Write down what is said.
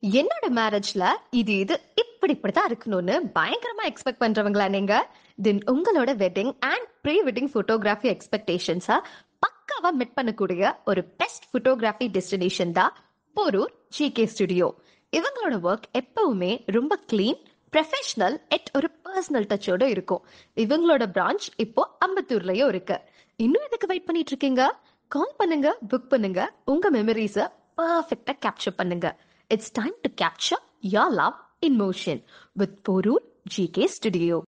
என்னோட மேரேஜ்ல இது இது இப்படி இப்படிதான் இருக்கணும்னு பயங்கரமா எக்ஸ்பெக்ட் பண்றவங்களா நீங்க தென் உங்களோட wedding and pre wedding photography எக்ஸ்பெக்டேஷன்ஸா பக்காவா மிட் பண்ணக்கூடிய ஒரு பெஸ்ட் போட்டோகிராஃபி டெஸ்டினேஷன் தான் போரூர் ஜிகே ஸ்டுடியோ இவங்களோட ஒர்க் எப்பவுமே ரொம்ப கிளீன் ப்ரொஃபஷனல் எட் ஒரு பர்சனல் டச்சோட இருக்கும் இவங்களோட பிரான்ச் இப்போ அம்பத்தூர்லயும் இருக்கு இன்னும் எதுக்கு வெயிட் பண்ணிட்டு இருக்கீங்க கால் பண்ணுங்க புக் பண்ணுங்க உங்க மெமரிஸ பர்ஃபெக்டா கேப்சர் பண்ணுங்க it's time to capture your love in motion with Porur GK studio